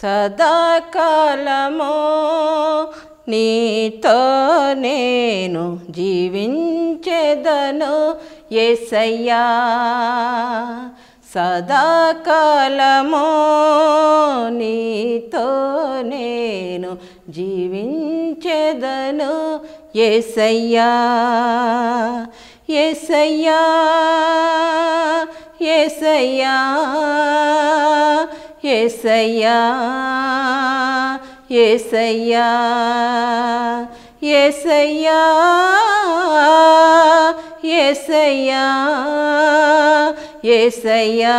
సదాకాలము నీతో నేను జీవించెదను ఏసయ్యా సదాకాలము నీతో నేను జీవించెదను ఏసయ్యా ఏసయ్యా ఏసయ్యా ఏసయ్యా ఏసయ్యా ఏసయ్యా ఏసయ్యా ఏసయ్యా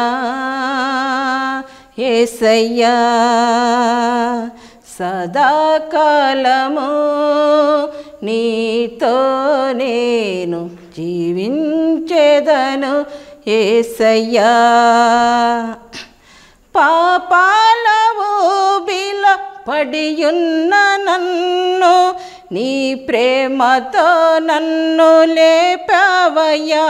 ఏసయ్యా సదాకాలము నీతో నేను జీవించేదను ఏసయ్యా పాపాల ఊబిల పడియున్న నన్ను నీ ప్రేమతో నన్ను లేపావయ్యా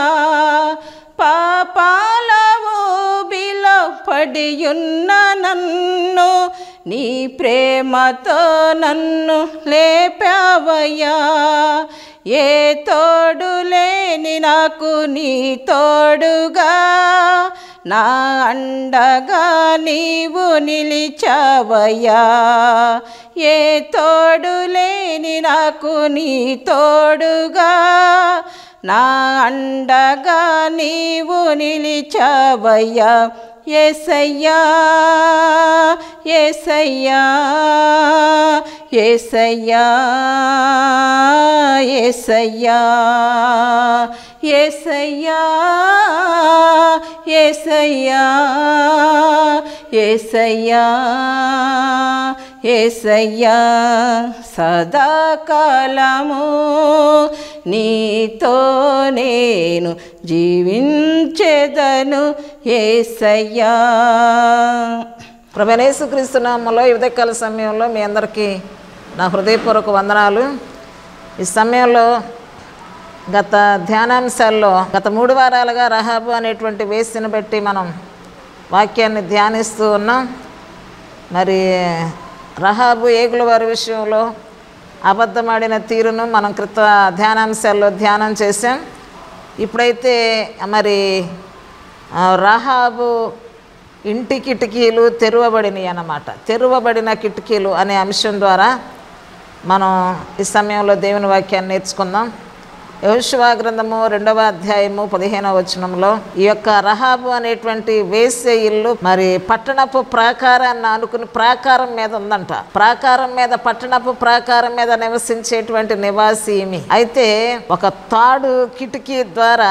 పాపాల ఊబిల పడియున్న నన్ను నీ ప్రేమతో నన్ను లేపావయ్యా ఏ తోడు లేని నాకు నీ తోడుగా నా అండగా నీవు నిలిచావయ్యా ఏ తోడు లేని నాకు నీ తోడుగా నా అండగా నీవు నిలిచావయ్యా ఏసయ్యా ఏసయ్యా ఏసయ్యా ఏసయ్యా ఏసయ్యా ఏసయ్యా ఏసయ్యా ఏసయ్యా సదాకాలము నీతో నేను జీవించెదను ఏసయ్యా ప్రభనేసుక్రీస్తు నామంలో ఈ ఉదయకాల సమయంలో మీ అందరికీ నా హృదయపూర్వక వందనాలు ఈ సమయంలో గత ధ్యానాంశాల్లో గత మూడు వారాలుగా రహాబు అనేటువంటి వేసిని బట్టి మనం వాక్యాన్ని ధ్యానిస్తూ ఉన్నాం మరి రహాబు ఏగుల వారి విషయంలో అబద్ధమాడిన తీరును మనం క్రిత ధ్యానాంశాల్లో ధ్యానం చేసాం ఇప్పుడైతే మరి ఆ, రహాబు ఇంటి కిటికీలు తెరవబడినాయి అన్నమాట తెరవబడిన కిటికీలు అనే అంశం ద్వారా మనం ఈ సమయంలో దేవుని వాక్యాన్ని నేర్చుకుందాం యహోశివా గ్రంథము రెండవ అధ్యాయము పదిహేనవ వచనంలో ఈ యొక్క రహాబు అనేటువంటి వేసే ఇల్లు మరి పట్టణపు ప్రాకారాన్ని అనుకుని ప్రాకారం మీద ఉందంట ప్రాకారం మీద పట్టణపు ప్రాకారం మీద నివసించేటువంటి నివాసి ఈమె అయితే ఒక తాడు కిటికీ ద్వారా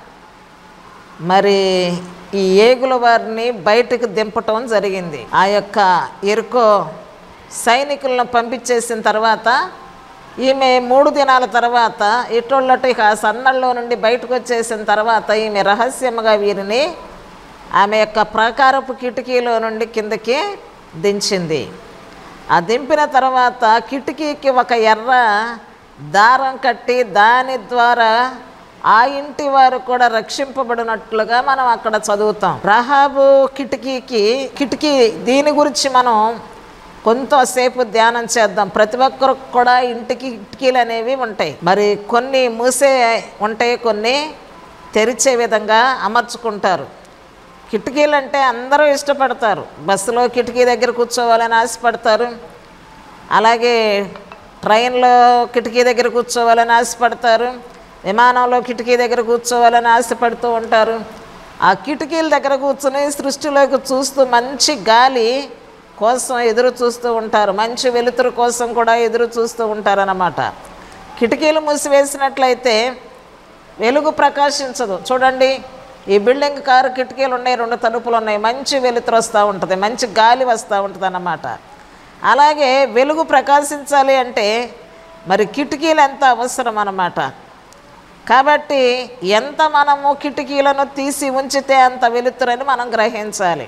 మరి ఈ ఏగుల వారిని బయటకు దింపటం జరిగింది ఆ యొక్క ఎరుకో సైనికులను పంపించేసిన తర్వాత ఈమె మూడు దినాల తర్వాత ఇటోళ్ళటు ఇక ఆ సన్నల్లో నుండి బయటకు వచ్చేసిన తర్వాత ఈమె రహస్యముగా వీరిని ఆమె యొక్క ప్రాకారపు కిటికీలో నుండి కిందకి దించింది ఆ దింపిన తర్వాత కిటికీకి ఒక ఎర్ర దారం కట్టి దాని ద్వారా ఆ ఇంటి వారు కూడా రక్షింపబడినట్లుగా మనం అక్కడ చదువుతాం రహాబు కిటికీకి కిటికీ దీని గురించి మనం కొంతసేపు ధ్యానం చేద్దాం ప్రతి ఒక్కరికి కూడా ఇంటికి కిటికీలు అనేవి ఉంటాయి మరి కొన్ని మూసే ఉంటాయి కొన్ని తెరిచే విధంగా అమర్చుకుంటారు కిటికీలు అంటే అందరూ ఇష్టపడతారు బస్సులో కిటికీ దగ్గర కూర్చోవాలని ఆశపడతారు అలాగే ట్రైన్లో కిటికీ దగ్గర కూర్చోవాలని ఆశపడతారు విమానంలో కిటికీ దగ్గర కూర్చోవాలని ఆశపడుతూ ఉంటారు ఆ కిటికీల దగ్గర కూర్చుని సృష్టిలోకి చూస్తూ మంచి గాలి కోసం ఎదురు చూస్తూ ఉంటారు మంచి వెలుతురు కోసం కూడా ఎదురు చూస్తూ ఉంటారన్నమాట కిటికీలు మూసివేసినట్లయితే వెలుగు ప్రకాశించదు చూడండి ఈ బిల్డింగ్ కారు కిటికీలు ఉన్నాయి రెండు తలుపులు ఉన్నాయి మంచి వెలుతురు వస్తూ ఉంటుంది మంచి గాలి వస్తూ ఉంటుంది అన్నమాట అలాగే వెలుగు ప్రకాశించాలి అంటే మరి కిటికీలు ఎంత అవసరం అన్నమాట కాబట్టి ఎంత మనము కిటికీలను తీసి ఉంచితే అంత వెలుతురని మనం గ్రహించాలి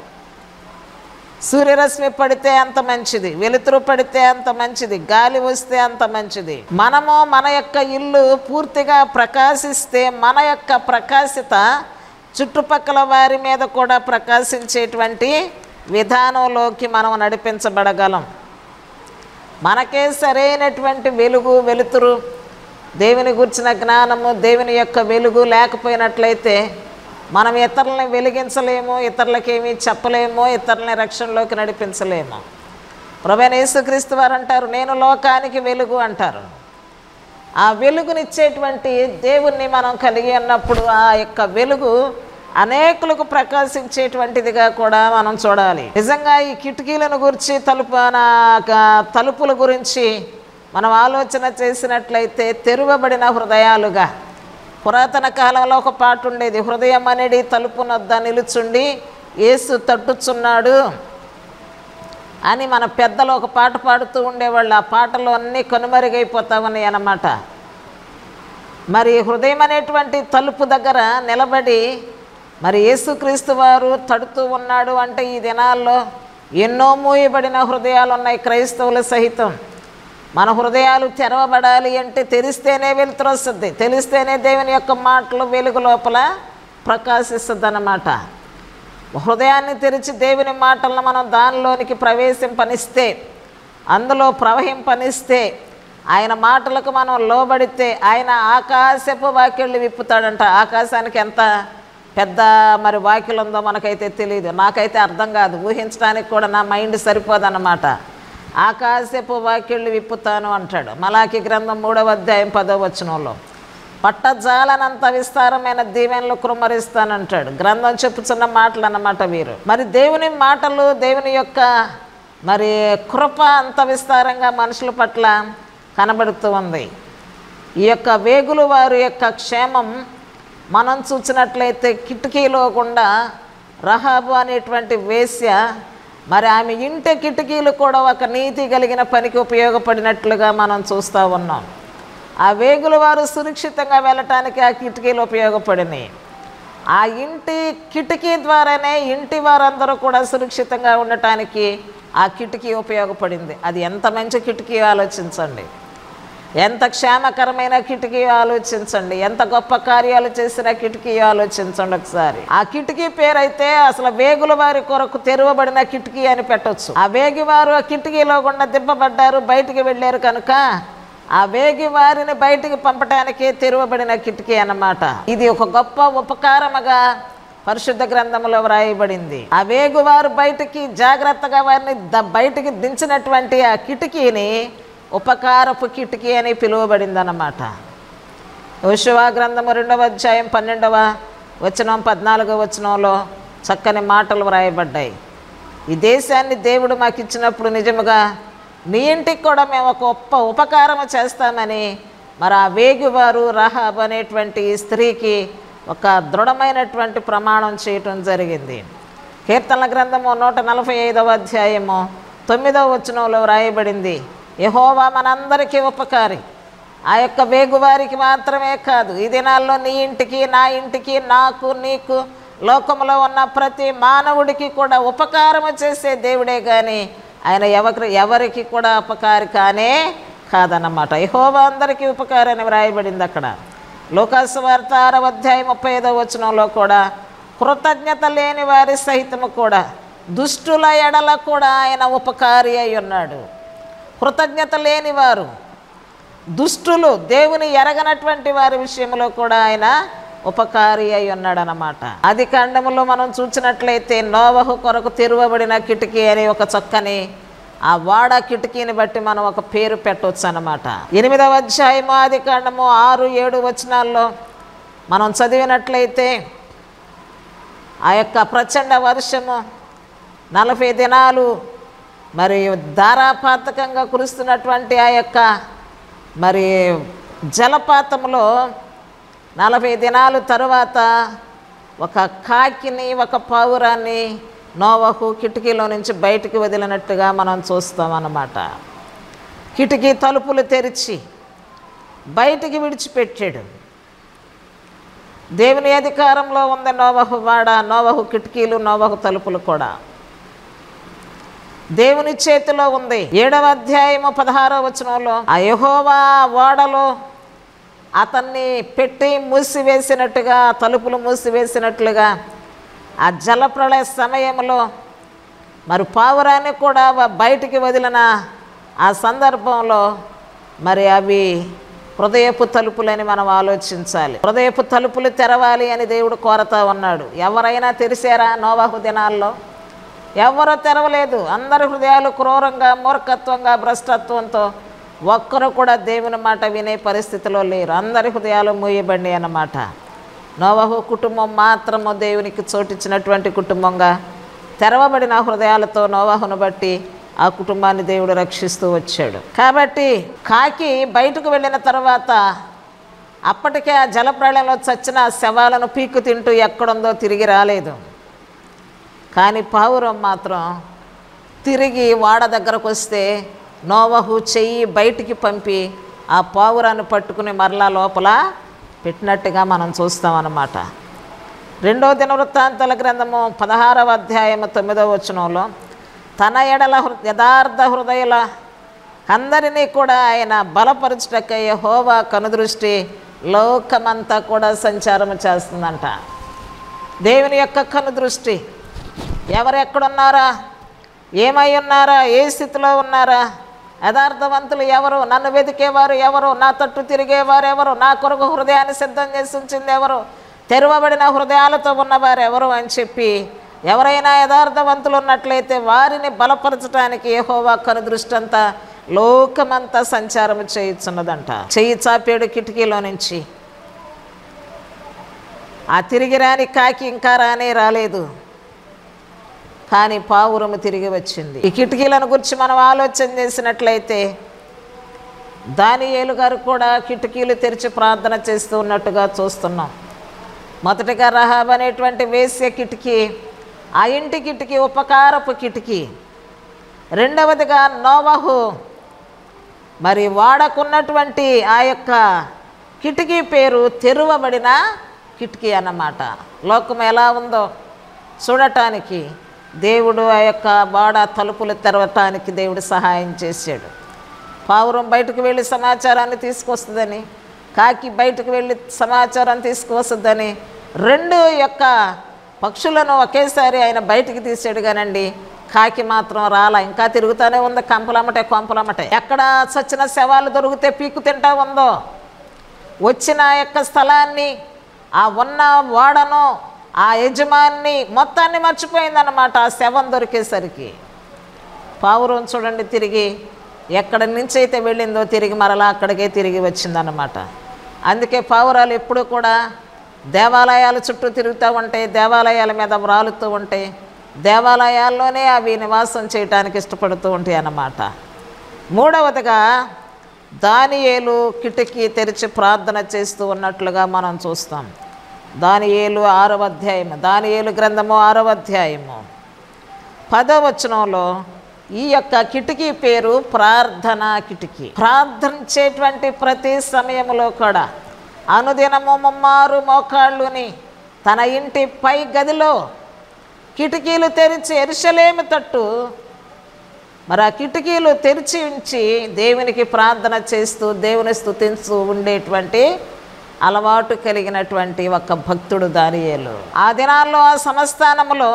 సూర్యరశ్మి పడితే అంత మంచిది వెలుతురు పడితే అంత మంచిది గాలి వస్తే అంత మంచిది మనము మన యొక్క ఇల్లు పూర్తిగా ప్రకాశిస్తే మన యొక్క ప్రకాశిత చుట్టుపక్కల వారి మీద కూడా ప్రకాశించేటువంటి విధానంలోకి మనం నడిపించబడగలం మనకే సరైనటువంటి వెలుగు వెలుతురు దేవుని గురించిన జ్ఞానము దేవుని యొక్క వెలుగు లేకపోయినట్లయితే మనం ఇతరులని వెలిగించలేము ఇతరులకి ఏమీ చెప్పలేము ఇతరులని రక్షణలోకి నడిపించలేము ప్రభైన యేసుక్రీస్తు వారు అంటారు నేను లోకానికి వెలుగు అంటారు ఆ వెలుగునిచ్చేటువంటి దేవుణ్ణి మనం కలిగి ఉన్నప్పుడు ఆ యొక్క వెలుగు అనేకులకు ప్రకాశించేటువంటిదిగా కూడా మనం చూడాలి నిజంగా ఈ కిటికీలను గురించి తలుపు నా క- తలుపుల గురించి మనం ఆలోచన చేసినట్లయితే తెరువబడిన హృదయాలుగా పురాతన కాలంలో ఒక పాట ఉండేది హృదయం అనేది తలుపు నొద్ద నిలుచుండి యేసు తట్టుచున్నాడు అని మన పెద్దలు ఒక పాట పాడుతూ ఉండేవాళ్ళు ఆ పాటలు అన్నీ కనుమరుగైపోతా ఉన్నాయి అన్నమాట మరి హృదయం అనేటువంటి తలుపు దగ్గర నిలబడి మరి యేసుక్రీస్తు వారు తడుతూ ఉన్నాడు అంటే ఈ దినాల్లో ఎన్నో మూయబడిన హృదయాలు ఉన్నాయి క్రైస్తవుల సహితం మన హృదయాలు తెరవబడాలి అంటే తెరిస్తేనే వెలుతురు వస్తుంది తెలిస్తేనే దేవుని యొక్క మాటలు వెలుగు లోపల ప్రకాశిస్తుంది అన్నమాట హృదయాన్ని తెరిచి దేవుని మాటలను మనం దానిలోనికి ప్రవేశింపనిస్తే అందులో ప్రవహింపనిస్తే ఆయన మాటలకు మనం లోబడితే ఆయన ఆకాశపు వాక్యళ్ళు విప్పుతాడంట ఆకాశానికి ఎంత పెద్ద మరి వాక్యలు ఉందో మనకైతే తెలియదు నాకైతే అర్థం కాదు ఊహించడానికి కూడా నా మైండ్ సరిపోదన్నమాట ఆకాశపు వాక్యళ్ళు విప్పుతాను అంటాడు మలాకి గ్రంథం మూడవ అధ్యాయం పదో వచనంలో పట్టజాలనంత విస్తారమైన దీవెనలు కృమ్మరిస్తానంటాడు గ్రంథం చెప్పుచున్న మాటలు అన్నమాట వీరు మరి దేవుని మాటలు దేవుని యొక్క మరి కృప అంత విస్తారంగా మనుషుల పట్ల కనబడుతూ ఉంది ఈ యొక్క వేగులు వారి యొక్క క్షేమం మనం చూసినట్లయితే కిటికీలో గుండా రహాబు అనేటువంటి వేశ్య మరి ఆమె ఇంటి కిటికీలు కూడా ఒక నీతి కలిగిన పనికి ఉపయోగపడినట్లుగా మనం చూస్తూ ఉన్నాం ఆ వేగుల వారు సురక్షితంగా వెళ్ళటానికి ఆ కిటికీలు ఉపయోగపడినాయి ఆ ఇంటి కిటికీ ద్వారానే ఇంటి వారందరూ కూడా సురక్షితంగా ఉండటానికి ఆ కిటికీ ఉపయోగపడింది అది ఎంత మంచి కిటికీ ఆలోచించండి ఎంత క్షేమకరమైన కిటికీ ఆలోచించండి ఎంత గొప్ప కార్యాలు చేసిన కిటికీ ఆలోచించండి ఒకసారి ఆ కిటికీ పేరైతే అసలు వేగుల వారి కొరకు తెరవబడిన కిటికీ అని పెట్టొచ్చు ఆ వేగి వారు ఆ కిటికీలో గుండా దిబ్బబడ్డారు బయటికి వెళ్ళారు కనుక ఆ వేగి వారిని బయటికి పంపటానికి తెరవబడిన కిటికీ అన్నమాట ఇది ఒక గొప్ప ఉపకారముగా పరిశుద్ధ గ్రంథంలో వ్రాయబడింది ఆ వేగువారు బయటికి జాగ్రత్తగా వారిని ద- బయటికి దించినటువంటి ఆ కిటికీని ఉపకారపు కిటికీ అని పిలువబడింది అన్నమాట యోశువా గ్రంథము రెండవ అధ్యాయం పన్నెండవ వచనం పద్నాలుగవ వచనంలో చక్కని మాటలు వ్రాయబడ్డాయి ఈ దేశాన్ని దేవుడు మాకు ఇచ్చినప్పుడు నిజముగా నీ ఇంటికి కూడా మేము ఒక గొప్ప ఉపకారం చేస్తామని మరి ఆ వేగువారు రహాబ్ అనేటువంటి ఈ స్త్రీకి ఒక దృఢమైనటువంటి ప్రమాణం చేయటం జరిగింది కీర్తనల గ్రంథము నూట నలభై ఐదవ అధ్యాయము తొమ్మిదవ వచనంలో వ్రాయబడింది యహోవా మనందరికీ ఉపకారి ఆ యొక్క వేగువారికి మాత్రమే కాదు ఈ దినాల్లో నీ ఇంటికి నా ఇంటికి నాకు నీకు లోకంలో ఉన్న ప్రతి మానవుడికి కూడా ఉపకారము చేసే దేవుడే కానీ ఆయన ఎవరి ఎవరికి కూడా ఉపకారి కానే కాదన్నమాట యహోవా అందరికీ ఉపకారి అని వ్రాయబడింది అక్కడ లోకాసు వార్త ఆరవ అధ్యాయం ముప్పై ఐదవ వచనంలో కూడా కృతజ్ఞత లేని వారి సహితము కూడా దుష్టుల ఎడల కూడా ఆయన ఉపకారి అయి ఉన్నాడు కృతజ్ఞత లేనివారు దుష్టులు దేవుని ఎరగనటువంటి వారి విషయంలో కూడా ఆయన ఉపకారి అయి ఉన్నాడనమాట అది కాండములో మనం చూసినట్లయితే నోవహు కొరకు తెరువబడిన కిటికీ అని ఒక చక్కని ఆ వాడ కిటికీని బట్టి మనం ఒక పేరు పెట్టవచ్చు అనమాట ఎనిమిదవ అధ్యాయము ఆది కాండము ఆరు ఏడు వచనాల్లో మనం చదివినట్లయితే ఆ యొక్క ప్రచండ వర్షము నలభై దినాలు మరి ధారాపాతకంగా కురుస్తున్నటువంటి ఆ యొక్క మరి జలపాతంలో నలభై దినాలు తరువాత ఒక కాకిని ఒక పావురాన్ని నోవహు కిటికీలో నుంచి బయటికి వదిలినట్టుగా మనం చూస్తాం అన్నమాట కిటికీ తలుపులు తెరిచి బయటికి విడిచిపెట్టాడు దేవుని అధికారంలో ఉంది నోవహు వాడ నోవహు కిటికీలు నోవహు తలుపులు కూడా దేవుని చేతిలో ఉంది ఏడవ అధ్యాయము పదహారవ వచనంలో ఆ యెహోవా ఓడలో అతన్ని పెట్టి మూసివేసినట్టుగా తలుపులు మూసివేసినట్లుగా ఆ జలప్రళయ సమయంలో మరి పావురాన్ని కూడా వ- బయటికి వదిలిన ఆ సందర్భంలో మరి అవి హృదయపు తలుపులని మనం ఆలోచించాలి హృదయపు తలుపులు తెరవాలి అని దేవుడు కోరతా ఉన్నాడు ఎవరైనా తెరిచారా నోవాహు దినాల్లో ఎవరో తెరవలేదు అందరి హృదయాలు క్రూరంగా మూర్ఖత్వంగా భ్రష్టత్వంతో ఒక్కరు కూడా దేవుని మాట వినే పరిస్థితిలో లేరు అందరి హృదయాలు మూయబండి అన్నమాట నోవహు కుటుంబం మాత్రము దేవునికి చోటిచ్చినటువంటి కుటుంబంగా తెరవబడిన హృదయాలతో నోవాహును బట్టి ఆ కుటుంబాన్ని దేవుడు రక్షిస్తూ వచ్చాడు కాబట్టి కాకి బయటకు వెళ్ళిన తర్వాత అప్పటికే ఆ జలప్రళయంలో చచ్చిన శవాలను పీకు తింటూ ఎక్కడుందో తిరిగి రాలేదు కానీ పావురం మాత్రం తిరిగి వాడ దగ్గరకు వస్తే నోవహు చెయ్యి బయటికి పంపి ఆ పావురాన్ని పట్టుకుని మరలా లోపల పెట్టినట్టుగా మనం చూస్తామన్నమాట రెండవ దినవృత్తాంతాల గ్రంథము పదహారవ అధ్యాయము తొమ్మిదవ వచనంలో తన ఎడల హృ యథార్థ హృదయుల అందరినీ కూడా ఆయన బలపరచుటకై హోవా కనుదృష్టి లోకమంతా కూడా సంచారం చేస్తుందంట దేవుని యొక్క కనుదృష్టి ఎవరు ఎక్కడున్నారా ఏమై ఉన్నారా ఏ స్థితిలో ఉన్నారా యథార్థవంతులు ఎవరు నన్ను వెతికేవారు ఎవరు నా తట్టు తిరిగేవారు ఎవరు నా కొరకు హృదయాన్ని సిద్ధం చేసి ఉంచింది ఎవరు తెరవబడిన హృదయాలతో ఉన్నవారు ఎవరు అని చెప్పి ఎవరైనా యథార్థవంతులు ఉన్నట్లయితే వారిని బలపరచడానికి యెహోవా కను దృష్టి అంతా లోకమంతా సంచారం చేయుచున్నదంట చెయ్యి చాపేడు కిటికీలో నుంచి ఆ తిరిగి రాని కాకి ఇంకా రానే రాలేదు కానీ పావురము తిరిగి వచ్చింది ఈ కిటికీలను గురించి మనం ఆలోచన చేసినట్లయితే దానియేలు గారు కూడా కిటికీలు తెరిచి ప్రార్థన చేస్తూ ఉన్నట్టుగా చూస్తున్నాం మొదటిగా రహాబ్ అనేటువంటి వేశ్య కిటికీ ఆ ఇంటి కిటికీ ఉపకారపు కిటికీ రెండవదిగా నోవహు మరి వాడకున్నటువంటి ఆ యొక్క కిటికీ పేరు తెరువబడిన కిటికీ అన్నమాట లోకం ఎలా ఉందో చూడటానికి దేవుడు ఆ యొక్క వాడ తలుపులు తెరవటానికి దేవుడు సహాయం చేశాడు పావురం బయటకు వెళ్ళి సమాచారాన్ని తీసుకొస్తుందని కాకి బయటకు వెళ్ళి సమాచారం తీసుకువస్తుందని రెండు యొక్క పక్షులను ఒకేసారి ఆయన బయటికి తీసాడు కానండి కాకి మాత్రం రాలా ఇంకా తిరుగుతూనే ఉంది కంపలమ్మటే కొంపలమ్మటే ఎక్కడ చచ్చిన శవాలు దొరికితే పీకు తింటా ఉందో వచ్చిన ఆ యొక్క స్థలాన్ని ఆ ఉన్న వాడను ఆ యజమాన్ని మొత్తాన్ని మర్చిపోయిందన్నమాట ఆ శవం దొరికేసరికి పావురం చూడండి తిరిగి ఎక్కడి నుంచి అయితే వెళ్ళిందో తిరిగి మరలా అక్కడికే తిరిగి వచ్చిందన్నమాట అందుకే పావురాలు ఎప్పుడు కూడా దేవాలయాల చుట్టూ తిరుగుతూ ఉంటాయి దేవాలయాల మీద వ్రాలుతూ ఉంటాయి దేవాలయాల్లోనే అవి నివాసం చేయటానికి ఇష్టపడుతూ ఉంటాయి అన్నమాట మూడవదిగా దానియేలు కిటికీ తెరిచి ప్రార్థన చేస్తూ ఉన్నట్లుగా మనం చూస్తాం దానియేలు ఆరవ అధ్యాయము దానియేలు గ్రంథము ఆరవ అధ్యాయము పదవచనంలో ఈ యొక్క కిటికీ పేరు ప్రార్థనా కిటికీ ప్రార్థించేటువంటి ప్రతి సమయంలో కూడా అనుదినము ముమ్మారు మోకాళ్ళుని తన ఇంటి పై గదిలో కిటికీలు తెరిచి ఎరుసలేమి తట్టు మరి ఆ కిటికీలు తెరిచి ఉంచి దేవునికి ప్రార్థన చేస్తూ దేవుని స్తుతిస్తూ ఉండేటువంటి అలవాటు కలిగినటువంటి ఒక భక్తుడు దానియేలు ఆ దినాల్లో ఆ సంస్థానములో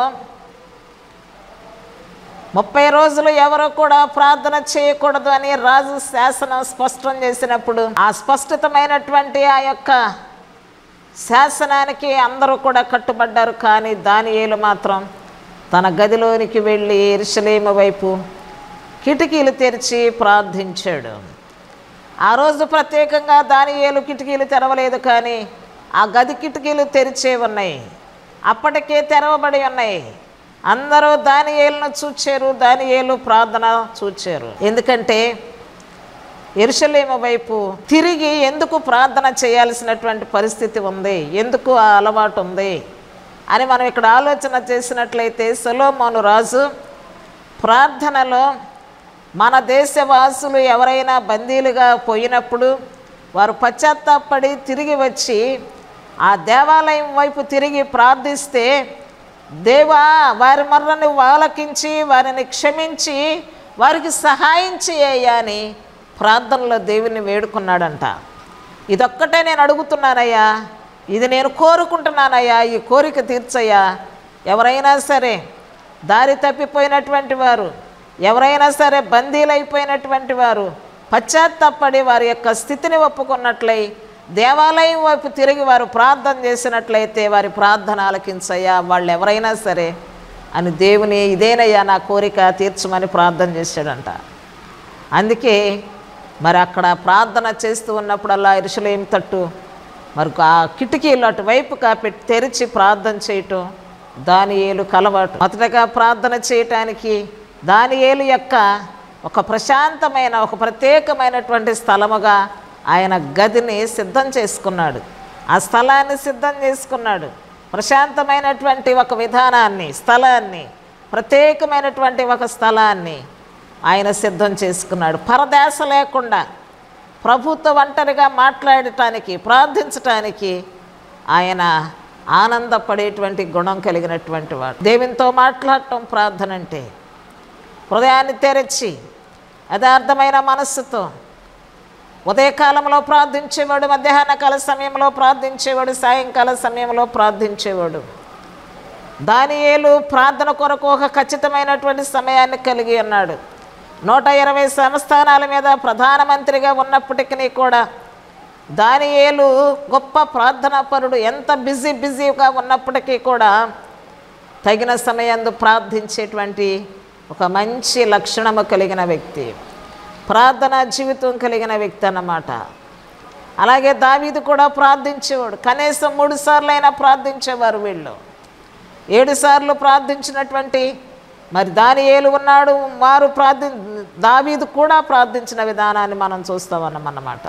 ముప్పై రోజులు ఎవరు కూడా ప్రార్థన చేయకూడదు అని రాజు శాసనం స్పష్టం చేసినప్పుడు ఆ స్పష్టతమైనటువంటి ఆ యొక్క శాసనానికి అందరూ కూడా కట్టుబడ్డారు కానీ దానియేలు మాత్రం తన గదిలోనికి వెళ్ళి ఎరుసలేము వైపు కిటికీలు తెరిచి ప్రార్థించాడు ఆ రోజు ప్రత్యేకంగా దానియేలు కిటికీలు తెరవలేదు కానీ ఆ గది కిటికీలు తెరిచే ఉన్నాయి అప్పటికే తెరవబడి ఉన్నాయి అందరూ దానియేలును చూచారు దానియేలు ప్రార్థన చూచారు ఎందుకంటే ఎరుషలేము వైపు తిరిగి ఎందుకు ప్రార్థన చేయాల్సినటువంటి పరిస్థితి ఉంది ఎందుకు ఆ అలవాటు ఉంది అని మనం ఇక్కడ ఆలోచన చేసినట్లయితే సొలోమోను రాజు ప్రార్థనలో మన దేశవాసులు ఎవరైనా బందీలుగా పోయినప్పుడు వారు పశ్చాత్తాపడి తిరిగి వచ్చి ఆ దేవాలయం వైపు తిరిగి ప్రార్థిస్తే దేవా వారి మర్రని ఆలకించి వారిని క్షమించి వారికి సహాయం చేయ్యా అని ప్రార్థనలో దేవుని వేడుకున్నాడంట ఇదొక్కటే నేను అడుగుతున్నానయ్యా ఇది నేను కోరుకుంటున్నానయ్యా ఈ కోరిక తీర్చయ్యా ఎవరైనా సరే దారి తప్పిపోయినటువంటి వారు ఎవరైనా సరే బందీలైపోయినటువంటి వారు పశ్చాత్తాపడి వారి యొక్క స్థితిని ఒప్పుకున్నట్లయి దేవాలయం వైపు తిరిగి వారు ప్రార్థన చేసినట్లయితే వారి ప్రార్థన ఆలకించయ్యా వాళ్ళు ఎవరైనా సరే అని దేవుని ఇదేనయ్యా నా కోరిక తీర్చమని ప్రార్థన చేశాడంట అందుకే మరి అక్కడ ప్రార్థన చేస్తూ ఉన్నప్పుడల్లా ఇరుషులేం తట్టు మరి ఆ కిటికీలు అటువైపు కాపెట్టి తెరిచి ప్రార్థన చేయటం దాని ఏలు కలవాటు మొదటగా ప్రార్థన చేయటానికి దాని ఏలు యొక్క ఒక ప్రశాంతమైన ఒక ప్రత్యేకమైనటువంటి స్థలముగా ఆయన గదిని సిద్ధం చేసుకున్నాడు ఆ స్థలాన్ని సిద్ధం చేసుకున్నాడు ప్రశాంతమైనటువంటి ఒక విధానాన్ని స్థలాన్ని ప్రత్యేకమైనటువంటి ఒక స్థలాన్ని ఆయన సిద్ధం చేసుకున్నాడు పరదేశ లేకుండా ప్రభుత్వ ఒంటరిగా మాట్లాడటానికి ప్రార్థించటానికి ఆయన ఆనందపడేటువంటి గుణం కలిగినటువంటి వాడు దేవునితో మాట్లాడటం ప్రార్థన అంటే హృదయాన్ని తెరచి యథార్థమైన మనస్సుతో ఉదయకాలంలో ప్రార్థించేవాడు మధ్యాహ్న కాల సమయంలో ప్రార్థించేవాడు సాయంకాల సమయంలో ప్రార్థించేవాడు దానియేలు ప్రార్థన కొరకు ఒక ఖచ్చితమైనటువంటి సమయాన్ని కలిగి ఉన్నాడు నూట ఇరవై సంస్థానాల మీద ప్రధానమంత్రిగా ఉన్నప్పటికీ కూడా దానియేలు గొప్ప ప్రార్థనాపరుడు ఎంత బిజీ బిజీగా ఉన్నప్పటికీ కూడా తగిన సమయంలో ప్రార్థించేటువంటి ఒక మంచి లక్షణము కలిగిన వ్యక్తి ప్రార్థన జీవితం కలిగిన వ్యక్తి అన్నమాట అలాగే దావీదు కూడా ప్రార్థించేవాడు కనీసం మూడు సార్లు అయినా ప్రార్థించేవారు వీళ్ళు ఏడు సార్లు ప్రార్థించినటువంటి మరి దాని ఏలు ఉన్నాడు వారు ప్రార్థి దావీదు కూడా ప్రార్థించిన విధానాన్ని మనం చూస్తామన్నమాట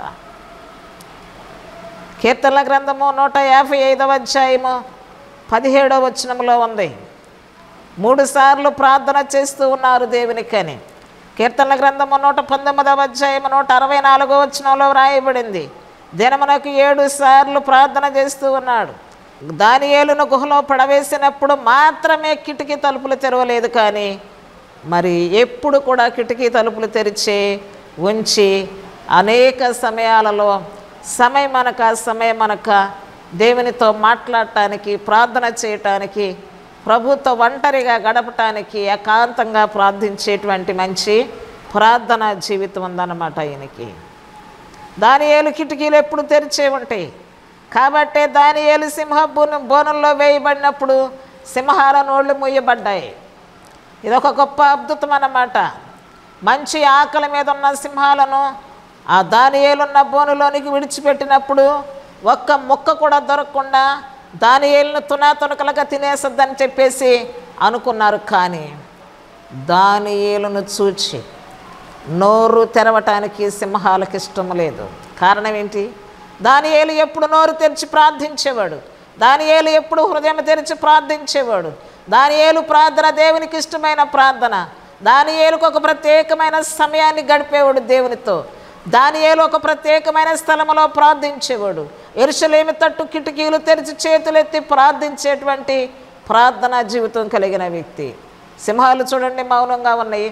కీర్తనల గ్రంథము నూట యాభై ఐదవ అధ్యాయము పదిహేడవ వచనంలో ఉంది మూడు సార్లు ప్రార్థన చేస్తూ ఉన్నారు దేవునికని కీర్తనల గ్రంథము నూట పంతొమ్మిదవ అధ్యాయము నూట అరవై నాలుగో వచనంలో వ్రాయబడింది దినమునకు ఏడు సార్లు ప్రార్థన చేస్తూ ఉన్నాడు దాని ఏలును గుహలో పడవేసినప్పుడు మాత్రమే కిటికీ తలుపులు తెరవలేదు కానీ మరి ఎప్పుడు కూడా కిటికీ తలుపులు తెరిచి ఉంచి అనేక సమయాలలో సమయం అనక సమయం అనక దేవునితో మాట్లాడటానికి ప్రార్థన చేయటానికి ప్రభుత్వ ఒంటరిగా గడపటానికి ఏకాంతంగా ప్రార్థించేటువంటి మంచి ప్రార్థన జీవితం ఉందన్నమాట ఈయనకి దాని ఏలు కిటికీలు ఎప్పుడు తెరిచే ఉంటాయి కాబట్టే దాని ఏలు సింహ బోను బోనంలో వేయబడినప్పుడు సింహాల నోళ్ళు మూయబడ్డాయి ఇదొక గొప్ప అద్భుతం అన్నమాట మంచి ఆకలి మీద ఉన్న సింహాలను ఆ దాని ఏలున్న బోనులోనికి విడిచిపెట్టినప్పుడు ఒక్క ముక్క కూడా దొరకకుండా దాని ఏలును తునా తునకలుగా తినేసద్దని చెప్పేసి అనుకున్నారు కానీ దాని ఏలును చూచి నోరు తెరవటానికి సింహాలకు ఇష్టం లేదు కారణం ఏంటి దాని ఏలు ఎప్పుడు నోరు తెరిచి ప్రార్థించేవాడు దాని ఏలు ఎప్పుడు హృదయం తెరిచి ప్రార్థించేవాడు దాని ఏలు ప్రార్థన దేవునికి ఇష్టమైన ప్రార్థన దాని ఏలుకు ఒక ప్రత్యేకమైన సమయాన్ని గడిపేవాడు దేవునితో దాని ఏలు ఒక ప్రత్యేకమైన స్థలంలో ప్రార్థించేవాడు ఎరుసలేమి తట్టు కిటికీలు తెరిచి చేతులెత్తి ప్రార్థించేటువంటి ప్రార్థనా జీవితం కలిగిన వ్యక్తి సింహాలు చూడండి మౌనంగా ఉన్నాయి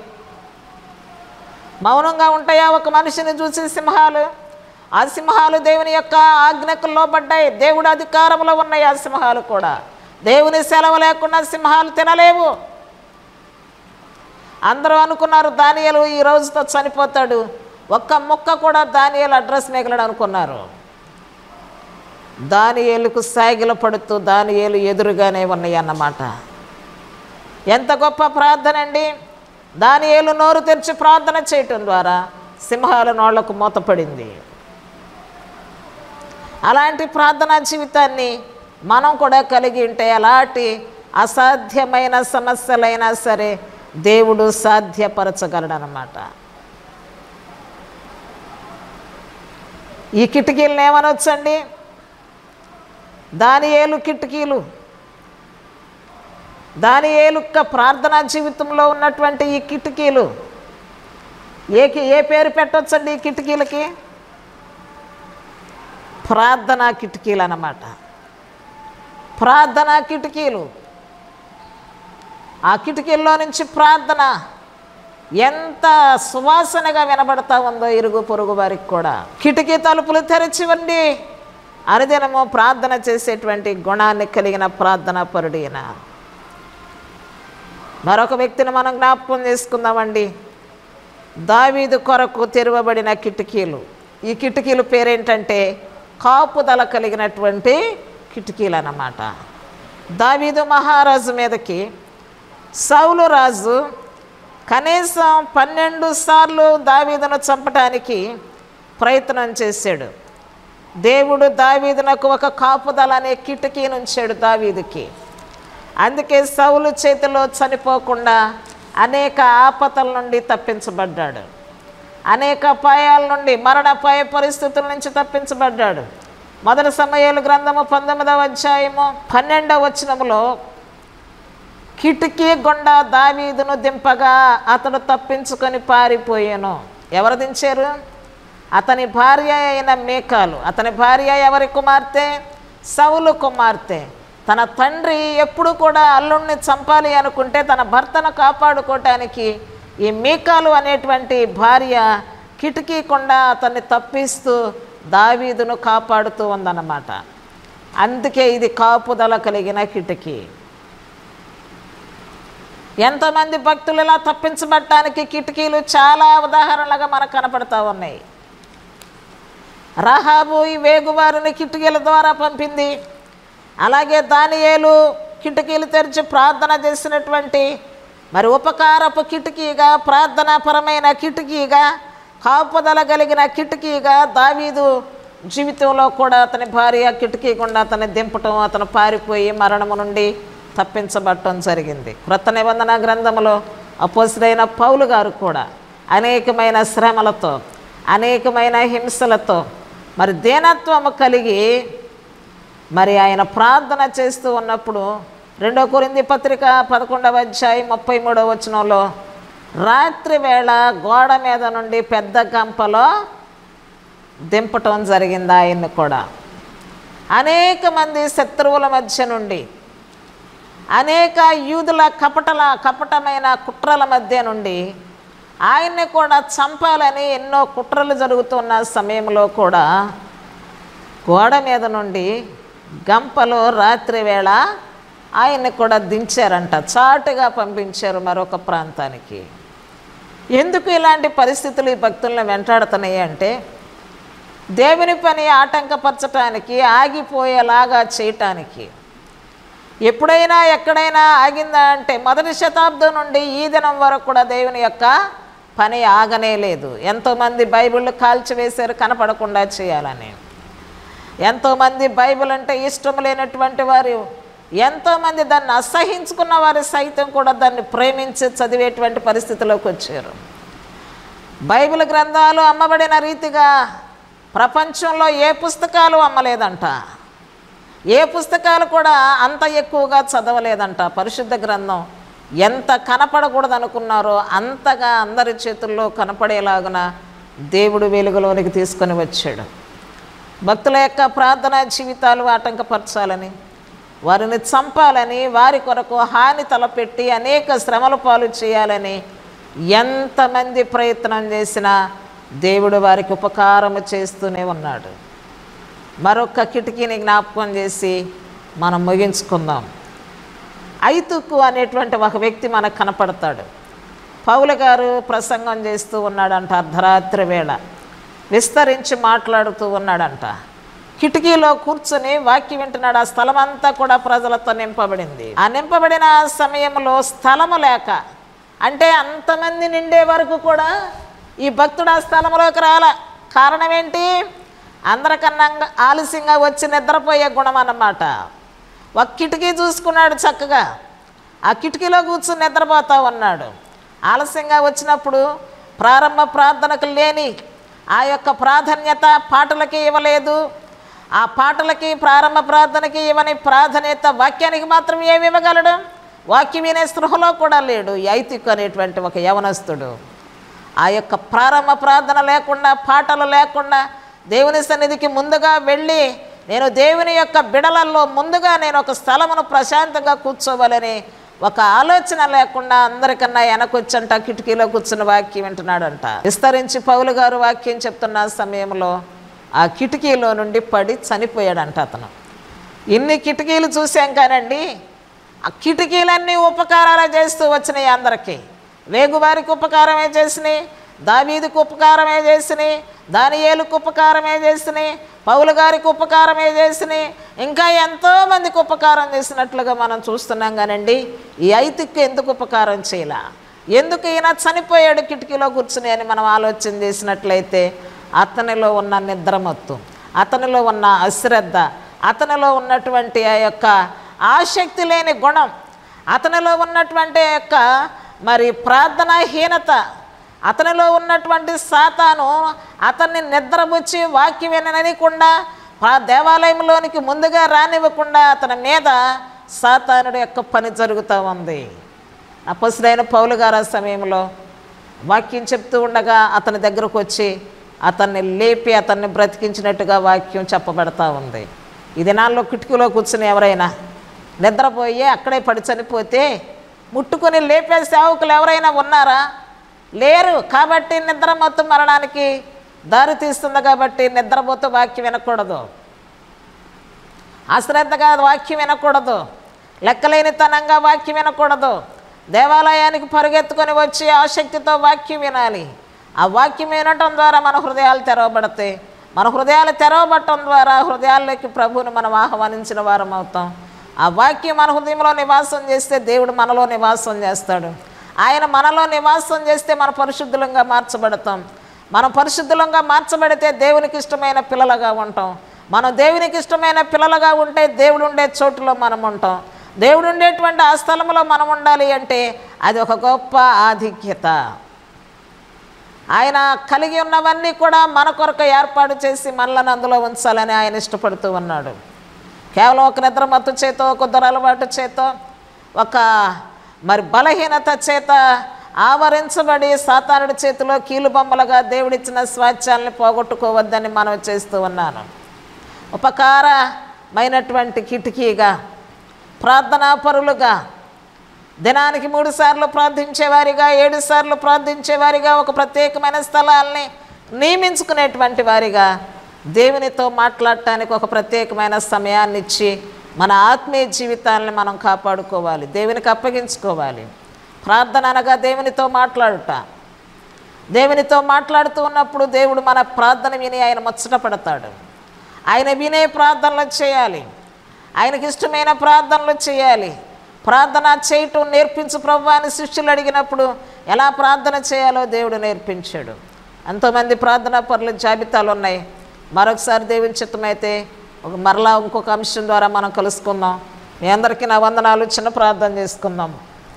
మౌనంగా ఉంటాయా ఒక మనిషిని చూసి సింహాలు ఆ సింహాలు దేవుని యొక్క ఆజ్ఞకు లోబడ్డాయి దేవుడి అధికారంలో ఉన్నాయి ఆ సింహాలు కూడా దేవుని సెలవు లేకుండా సింహాలు తినలేవు అందరూ అనుకున్నారు దానియలు ఈ రోజుతో చనిపోతాడు ఒక్క ముక్క కూడా దానియలు అడ్రస్ మిగలడు అనుకున్నారు దానియేలుకు సాగిల పడుతూ దానియేలు ఎదురుగానే ఉన్నాయి అన్నమాట ఎంత గొప్ప ప్రార్థన అండి దానియేలు నోరు తెరిచి ప్రార్థన చేయటం ద్వారా సింహాల నోళ్లకు మూతపడింది అలాంటి ప్రార్థనా జీవితాన్ని మనం కూడా కలిగి ఉంటే అలాంటి అసాధ్యమైన సమస్యలైనా సరే దేవుడు సాధ్యపరచగలడనమాట ఈ కిటికీలను ఏమనొచ్చండి దాని ఏలు కిటికీలు దాని ఏలుక్క ప్రార్థనా జీవితంలో ఉన్నటువంటి ఈ కిటికీలు ఏ కి- ఏ పేరు పెట్టొచ్చండి ఈ కిటికీలకి ప్రార్థనా కిటికీలు అన్నమాట ప్రార్థనా కిటికీలు ఆ కిటికీల్లో నుంచి ప్రార్థన ఎంత సువాసనగా వినబడతా ఉందో ఇరుగు పొరుగు వారికి కూడా కిటికీ తలుపులు తెరిచివ్వండి అనుదినము ప్రార్థన చేసేటువంటి గుణాన్ని కలిగిన ప్రార్థన పరుడైన మరొక వ్యక్తిని మనం జ్ఞాపకం చేసుకుందామండి దావీదు కొరకు తెరవబడిన కిటికీలు ఈ కిటికీలు పేరేంటంటే కాపుదల కలిగినటువంటి కిటికీలు అన్నమాట దావీదు మహారాజు మీదకి సౌలు రాజు కనీసం పన్నెండు సార్లు దావీదును చంపటానికి ప్రయత్నం చేశాడు దేవుడు దావీదునకు ఒక కాపుదల అనే కిటికీని ఉంచాడు దావీదుకి అందుకే సౌలు చేతిలో చనిపోకుండా అనేక ఆపదల నుండి తప్పించబడ్డాడు అనేక అపాయాల నుండి మరణపాయ పరిస్థితుల నుంచి తప్పించబడ్డాడు మొదటి సమయాలు గ్రంథము పంతొమ్మిదవ అధ్యాయము పన్నెండవ వచనములో కిటికీ గుండా దావీదును దింపగా అతడు తప్పించుకొని పారిపోయాను ఎవరు దించారు అతని భార్య అయిన మేకాలు అతని భార్య ఎవరి కుమార్తె సౌలు కుమార్తె తన తండ్రి ఎప్పుడు కూడా అల్లుణ్ణి చంపాలి అనుకుంటే తన భర్తను కాపాడుకోవటానికి ఈ మీకాలు అనేటువంటి భార్య కిటికీ కొండ అతన్ని తప్పిస్తూ దావీదును కాపాడుతూ ఉందన్నమాట అందుకే ఇది కాపుదల కలిగిన కిటికీ ఎంతమంది భక్తులు ఇలా తప్పించబడటానికి కిటికీలు చాలా ఉదాహరణలుగా మనకు కనపడతా ఉన్నాయి రహాబు ఈ వేగువారిని కిటికీల ద్వారా పంపింది అలాగే దానియేలు కిటికీలు తెరిచి ప్రార్థన చేసినటువంటి మరి ఉపకారపు కిటికీగా ప్రార్థనాపరమైన కిటికీగా కాపుదల కలిగిన కిటికీగా దావీదు జీవితంలో కూడా అతని భార్య కిటికీ గుండా అతన్ని దింపటం అతను పారిపోయి మరణము నుండి తప్పించబడటం జరిగింది క్రొత్త నిబంధన గ్రంథంలో అపోసుడైన పౌలు గారు కూడా అనేకమైన శ్రమలతో అనేకమైన హింసలతో మరి దీనత్వము కలిగి మరి ఆయన ప్రార్థన చేస్తూ ఉన్నప్పుడు రెండో కొరింది పత్రిక పదకొండవ అధ్యాయం ముప్పై మూడవ వచనంలో రాత్రి వేళ గోడ మీద నుండి పెద్ద గంపలో దింపటం జరిగింది ఆయన్ని కూడా అనేక మంది శత్రువుల మధ్య నుండి అనేక యూదుల కపటల కపటమైన కుట్రల మధ్య నుండి ఆయన్ని కూడా చంపాలని ఎన్నో కుట్రలు జరుగుతున్న సమయంలో కూడా గోడ మీద నుండి గంపలో రాత్రి వేళ ఆయన్ని కూడా దించారంట చాటుగా పంపించారు మరొక ప్రాంతానికి ఎందుకు ఇలాంటి పరిస్థితులు ఈ భక్తులను వెంటాడుతున్నాయి అంటే దేవుని పని ఆటంకపరచటానికి ఆగిపోయేలాగా చేయటానికి ఎప్పుడైనా ఎక్కడైనా ఆగిందా అంటే మొదటి శతాబ్దం నుండి ఈ దినం వరకు కూడా దేవుని యొక్క పని ఆగనే లేదు ఎంతోమంది బైబిళ్ళు కాల్చివేశారు కనపడకుండా చేయాలని ఎంతోమంది బైబిల్ అంటే ఇష్టం లేనటువంటి వారు ఎంతోమంది దాన్ని అసహించుకున్న వారు సైతం కూడా దాన్ని ప్రేమించి చదివేటువంటి పరిస్థితిలోకి వచ్చారు బైబిల్ గ్రంథాలు అమ్మబడిన రీతిగా ప్రపంచంలో ఏ పుస్తకాలు అమ్మలేదంట ఏ పుస్తకాలు కూడా అంత ఎక్కువగా చదవలేదంట పరిశుద్ధ గ్రంథం ఎంత కనపడకూడదు అనుకున్నారో అంతగా అందరి చేతుల్లో కనపడేలాగున దేవుడు వెలుగులోనికి తీసుకొని వచ్చాడు భక్తుల యొక్క ప్రార్థనా జీవితాలు ఆటంకపరచాలని వారిని చంపాలని వారి కొరకు హాని తలపెట్టి అనేక శ్రమల పాలు చేయాలని ఎంతమంది ప్రయత్నం చేసినా దేవుడు వారికి ఉపకారము చేస్తూనే ఉన్నాడు మరొక కిటికీని జ్ఞాపకం చేసి మనం ముగించుకుందాం ఐతుక్కు అనేటువంటి ఒక వ్యక్తి మనకు కనపడతాడు పౌలు గారు ప్రసంగం చేస్తూ ఉన్నాడంట అర్ధరాత్రి వేళ విస్తరించి మాట్లాడుతూ ఉన్నాడంట కిటికీలో కూర్చొని వాక్యం వింటున్నాడు ఆ స్థలం అంతా కూడా ప్రజలతో నింపబడింది ఆ నింపబడిన సమయంలో స్థలము లేక అంటే అంతమంది నిండే వరకు కూడా ఈ భక్తుడు ఆ స్థలంలోకి రాల కారణం ఏంటి అందరికన్నా ఆలస్యంగా వచ్చి నిద్రపోయే గుణం అన్నమాట ఒక కిటికీ చూసుకున్నాడు చక్కగా ఆ కిటికీలో కూర్చుని నిద్రపోతా ఉన్నాడు ఆలస్యంగా వచ్చినప్పుడు ప్రారంభ ప్రార్థనకు లేని ఆ యొక్క ప్రాధాన్యత పాటలకి ఇవ్వలేదు ఆ పాటలకి ప్రారంభ ప్రార్థనకి ఇవ్వని ప్రాధాన్యత వాక్యానికి మాత్రం ఏమి ఇవ్వగలడు వాక్యం వినే స్పృహలో కూడా లేడు ఈ ఐతిక్ అనేటువంటి ఒక యవనస్తుడు ఆ యొక్క ప్రారంభ ప్రార్థన లేకుండా పాటలు లేకుండా దేవుని సన్నిధికి ముందుగా వెళ్ళి నేను దేవుని యొక్క బిడలల్లో ముందుగా నేను ఒక స్థలమును ప్రశాంతంగా కూర్చోవాలని ఒక ఆలోచన లేకుండా అందరికన్నా వెనకొచ్చంట కిటికీలో కూర్చుని వాక్యం వింటున్నాడంట విస్తరించి పౌలు గారు వాక్యం చెప్తున్న సమయంలో ఆ కిటికీలో నుండి పడి చనిపోయాడంట అతను ఇన్ని కిటికీలు చూసాం కానండి ఆ కిటికీలన్నీ ఉపకారాలు చేస్తూ వచ్చినాయి అందరికీ వేగువారికి ఉపకారమే చేసినాయి దావీదుకు ఉపకారమే చేసినాయి దానియేలుకు ఉపకారమే చేసినాయి పౌలు గారికి ఉపకారమే చేసినాయి ఇంకా ఎంతో మందికి ఉపకారం చేసినట్లుగా మనం చూస్తున్నాం కానండి ఈ ఐతికి ఎందుకు ఉపకారం చేయలా ఎందుకు ఈయన చనిపోయాడు కిటికీలో కూర్చుని అని మనం ఆలోచన చేసినట్లయితే అతనిలో ఉన్న నిద్రమత్తు అతనిలో ఉన్న అశ్రద్ధ అతనిలో ఉన్నటువంటి ఆ యొక్క ఆసక్తి లేని గుణం అతనిలో ఉన్నటువంటి ఆ యొక్క మరి ప్రార్థనాహీనత అతనిలో ఉన్నటువంటి సాతాను అతన్ని నిద్రపుచ్చి వాక్యం విననీయకుండా ఆ దేవాలయంలోనికి ముందుగా రానివ్వకుండా అతని మీద సాతానుడి యొక్క పని జరుగుతూ ఉంది అపసుడైన పౌలు గారు ఆ సమయంలో వాక్యం చెప్తూ ఉండగా అతని దగ్గరకు వచ్చి అతన్ని లేపి అతన్ని బ్రతికించినట్టుగా వాక్యం చెప్పబడతా ఉంది ఈ దినాల్లో కిటికీలో కూర్చుని ఎవరైనా నిద్రపోయి అక్కడే పడి చనిపోతే ముట్టుకొని లేపే సేవకులు ఎవరైనా ఉన్నారా లేరు కాబట్టి నిద్రమత్తు మరణానికి దారి తీస్తుంది కాబట్టి నిద్రపోతూ వాక్యం వినకూడదు అశ్రద్ధగా వాక్యం వినకూడదు లెక్కలేనితనంగా వాక్యం వినకూడదు దేవాలయానికి పరుగెత్తుకొని వచ్చి ఆసక్తితో వాక్యం వినాలి ఆ వాక్యం వినటం ద్వారా మన హృదయాలు తెరవబడతాయి మన హృదయాలు తెరవబడటం ద్వారా హృదయాల్లోకి ప్రభువుని మనం ఆహ్వానించిన వారం అవుతాం ఆ వాక్యం మన హృదయంలో నివాసం చేస్తే దేవుడు మనలో నివాసం చేస్తాడు ఆయన మనలో నివాసం చేస్తే మన పరిశుద్ధులంగా మార్చబడతాం మనం పరిశుద్ధులంగా మార్చబడితే దేవునికి ఇష్టమైన పిల్లలుగా ఉంటాం మనం దేవునికి ఇష్టమైన పిల్లలుగా ఉంటే దేవుడు ఉండే చోటులో మనం ఉంటాం దేవుడు ఉండేటువంటి ఆ స్థలంలో మనం ఉండాలి అంటే అది ఒక గొప్ప ఆధిక్యత ఆయన కలిగి ఉన్నవన్నీ కూడా మన కొరకు ఏర్పాటు చేసి మనలను అందులో ఉంచాలని ఆయన ఇష్టపడుతూ ఉన్నాడు కేవలం ఒక నిద్ర మత్తు చేతో ఒక దురలవాటు చేతో ఒక మరి బలహీనత చేత ఆవరించబడి సాతానుడి చేతిలో కీలుబొమ్మలుగా దేవుడిచ్చిన స్వాచ్యాలను పోగొట్టుకోవద్దని మనం చేస్తూ ఉన్నాను ఉపకారమైనటువంటి కిటికీగా ప్రార్థనాపరులుగా దినానికి మూడు సార్లు ప్రార్థించేవారిగా ఏడు సార్లు ప్రార్థించేవారిగా ఒక ప్రత్యేకమైన స్థలాల్ని నియమించుకునేటువంటి వారిగా దేవునితో మాట్లాడటానికి ఒక ప్రత్యేకమైన సమయాన్ని ఇచ్చి మన ఆత్మీయ జీవితాన్ని మనం కాపాడుకోవాలి దేవునికి అప్పగించుకోవాలి ప్రార్థన అనగా దేవునితో మాట్లాడుట దేవునితో మాట్లాడుతూ ఉన్నప్పుడు దేవుడు మన ప్రార్థన విని ఆయన ముచ్చటపడతాడు ఆయన వినే ప్రార్థనలు చేయాలి ఆయనకి ఇష్టమైన ప్రార్థనలు చేయాలి ప్రార్థన చేయటం నేర్పించు ప్రభు అని శిష్యులు అడిగినప్పుడు ఎలా ప్రార్థన చేయాలో దేవుడు నేర్పించాడు ఎంతోమంది ప్రార్థనా పనుల జాబితాలు ఉన్నాయి మరొకసారి దేవుని చిత్తమైతే ఒక మరలా ఇంకొక అంశం ద్వారా మనం కలుసుకుందాం మీ అందరికీ నా వందనాలు చిన్న ప్రార్థన చేసుకుందాం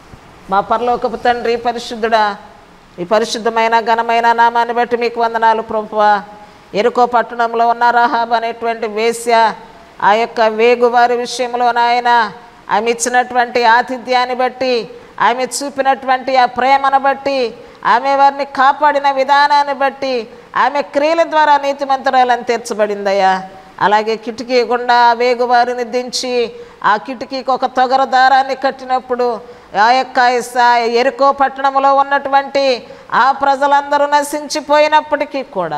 మా పరలోకపు తండ్రి పరిశుద్ధుడా ఈ పరిశుద్ధమైన ఘనమైన నామాన్ని బట్టి మీకు వందనాలు ప్రభువా ఎరుకో పట్టణంలో ఉన్న రహాబ్ అనేటువంటి వేశ్య ఆ యొక్క వేగువారి విషయంలో నాయన ఆమె ఇచ్చినటువంటి ఆతిథ్యాన్ని బట్టి ఆమె చూపినటువంటి ఆ ప్రేమను బట్టి ఆమె వారిని కాపాడిన విధానాన్ని బట్టి ఆమె క్రియల ద్వారా నీతిమంతురాలని తీర్చబడిందయ్యా అలాగే కిటికీ గుండా ఆ వేగువారిని దించి ఆ కిటికీకి ఒక తొగర దారాన్ని కట్టినప్పుడు ఆ యొక్క స- ఎరుకో పట్టణంలో ఉన్నటువంటి ఆ ప్రజలందరూ నశించిపోయినప్పటికీ కూడా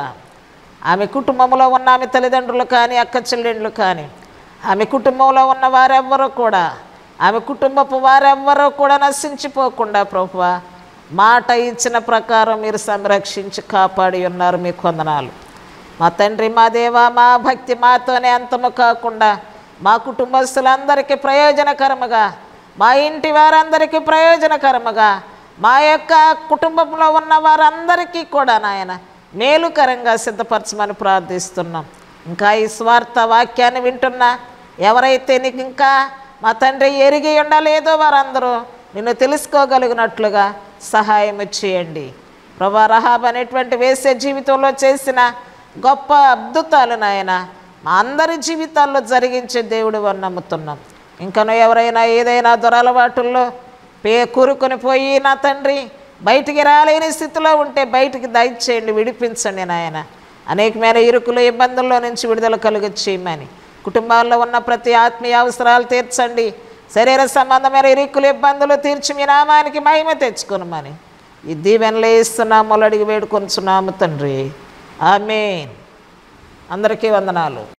ఆమె కుటుంబంలో ఉన్న ఆమె తల్లిదండ్రులు కానీ అక్క చెల్లెండ్లు కానీ ఆమె కుటుంబంలో ఉన్న వారెవ్వరూ కూడా ఆమె కుటుంబపు వారెవ్వరూ కూడా నశించిపోకుండా ప్రభువా మాట ఇచ్చిన ప్రకారం మీరు సంరక్షించి కాపాడి ఉన్నారు మీ కొందనాలు మా తండ్రి మా దేవ మా భక్తి మాతోనే అంతము కాకుండా మా కుటుంబస్తులందరికీ ప్రయోజనకరముగా మా ఇంటి వారందరికీ ప్రయోజనకరముగా మా యొక్క కుటుంబంలో ఉన్న వారందరికీ కూడా నాయన మేలుకరంగా సిద్ధపరచమని ప్రార్థిస్తున్నాం ఇంకా ఈ స్వార్థ వాక్యాన్ని వింటున్నా ఎవరైతే నీకు ఇంకా మా తండ్రి ఎరిగి ఉండలేదో వారందరూ నిన్ను తెలుసుకోగలిగినట్లుగా సహాయం చేయండి ప్రభా రహాబ్ అనేటువంటి వేసే జీవితంలో చేసిన గొప్ప అద్భుతాలు నాయన మా అందరి జీవితాల్లో జరిగించే దేవుడు అని నమ్ముతున్నాం ఇంకనూ ఎవరైనా ఏదైనా దురలవాటుల్లో పే కూరుకొని పోయి నా తండ్రి బయటికి రాలేని స్థితిలో ఉంటే బయటికి దయచేయండి విడిపించండి నాయన అనేకమైన ఇరుకులు ఇబ్బందుల్లో నుంచి విడుదల కలుగ చేయమని కుటుంబాల్లో ఉన్న ప్రతి ఆత్మీయ అవసరాలు తీర్చండి శరీర సంబంధమైన ఇరుకులు ఇబ్బందులు తీర్చి మీ నామానికి మహిమ తెచ్చుకునమని ఈ దీవెనలు ఇస్తున్నాము అడిగి వేడుకొంచున్నాము తండ్రి ఆమె అందరికీ వందనాలు